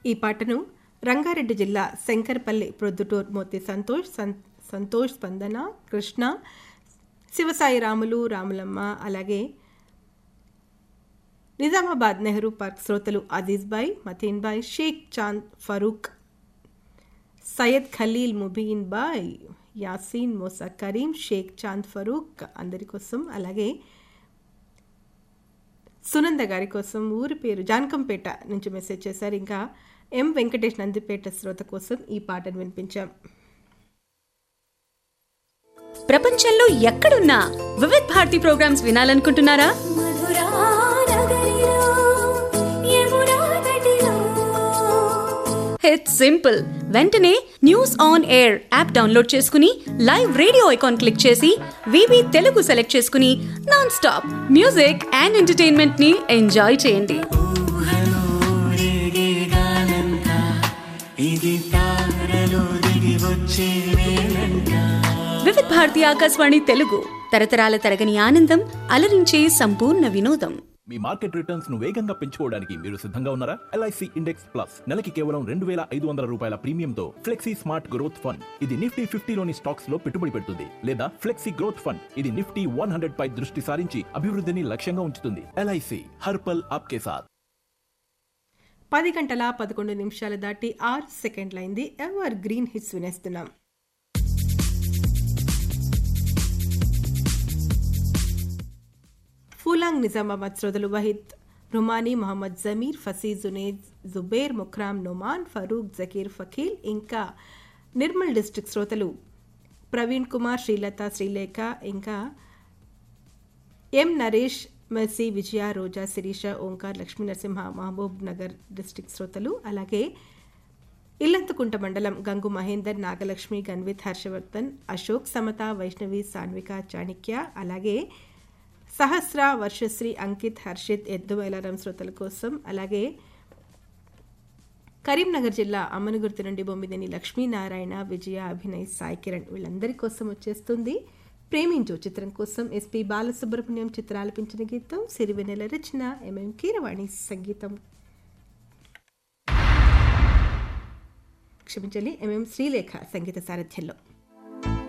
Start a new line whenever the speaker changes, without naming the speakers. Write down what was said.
ఈ పాటను రంగారెడ్డి జిల్లా శంకర్పల్లి ప్రొద్దుటూర్ మోతి సంతోష్ సం- సంతోష్ స్పందన కృష్ణ శివసాయి రాములు రాములమ్మ అలాగే నిజామాబాద్ నెహ్రూ పార్క్ శ్రోతలు అజీజ్ బాయ్ మతీన్ బాయ్ షేక్ చాంద్ ఫరూక్ సయ్యద్ ఖలీల్ ముబీన్ బాయ్ యాసీన్ మోసా కరీం షేక్ చాంద్ ఫరూక్ అందరి కోసం అలాగే సునంద గారి కోసం ఊరి పేరు జానకంపేట నుంచి మెసేజ్ చేశారు ఇంకా ఎం వెంకటేష్ నందిపేట శ్రోత కోసం ఈ పాటను వినిపించాం
ప్రపంచంలో ఎక్కడున్నా వివిధ్ భారతి ప్రోగ్రామ్స్ వినాలనుకుంటున్నారా
మధురా నగరిలో యమునా తటిలో
ఇట్స్ సింపుల్ వెంటనే news on air app download చేసుకుని లైవ్ రేడియో ఐకాన్ క్లిక్ చేసి వివి తెలుగు సెలెక్ట్ చేసుకుని non stop music and entertainment ని ఎంజాయ్ చేయండి వివిధ్ భారతి ఆకాశవాణి తెలుగు తరతరాల తరగని ఆనందం అలరించే సంపూర్ణ వినోదం
మీ మార్కెట్ రిటర్న్స్ ను వేగంగా పెంచుకోవడానికి మీరు సిద్ధంగా ఉన్నారా ఎల్ఐసి ఇండెక్స్ ప్లస్ నెలకి కేవలం రెండు వేల ఐదు వందల రూపాయల ప్రీమియంతో ఫ్లెక్సీ స్మార్ట్ గ్రోత్ ఫండ్ ఇది నిఫ్టీ ఫిఫ్టీలోని స్టాక్స్ లో పెట్టుబడి పెడుతుంది లేదా ఫ్లెక్సీ గ్రోత్ ఫండ్ ఇది నిఫ్టీ వన్ హండ్రెడ్ పై దృష్టి సారించి అభివృద్ధిని లక్ష్యంగా ఉంచుతుంది ఎల్ఐసి హర్పల్ ఆప్కే సాథ్
పది గంటల పదకొండు నిమిషాలు దాటి ఆరు సెకండ్లైంది ఎవర్ గ్రీన్ హిట్స్ వినేస్తున్నాం ఫూలాంగ్ నిజామాబాద్ శ్రోతలు వహీద్ రుమానీ మొహమ్మద్ జమీర్ ఫసీ జునేద్ జుబేర్ ముఖ్రామ్ నొమాన్ ఫరూక్ జకీర్ ఫకీల్ ఇంకా నిర్మల్ డిస్ట్రిక్ట్ శ్రోతలు ప్రవీణ్ కుమార్ శ్రీలత శ్రీలేఖ ఇంకా M Naresh Mercy Vijaya Roja Sirisha Omkar Lakshmi Narasimha Mahabubnagar district శ్రోతలు అలాగే ఇల్లంతకుంట మండలం గంగు మహేందర్ నాగలక్ష్మి గన్విత్ హర్షవర్ధన్ అశోక్ సమత వైష్ణవి సాన్విక చాణిక్య అలాగే సహస్ర వర్షశ్రీ అంకిత్ హర్షిత్ ఎద్దుమైలారం శ్రోతల కోసం అలాగే కరీంనగర్ జిల్లా అమ్మనుగుర్తి నుండి బొమ్మిదిని లక్ష్మీనారాయణ విజయ అభినయ్ సాయి కిరణ్ వీళ్ళందరి కోసం వచ్చేస్తుంది ప్రేమించు చిత్రం కోసం ఎస్పి బాలసుబ్రహ్మణ్యం చిత్రాలపించిన గీతం సిరివెనెల రచన ఎంఎం కీరవాణి సంగీతం క్షమించాలి ఎంఎం శ్రీలేఖ సంగీత సారథ్యంలో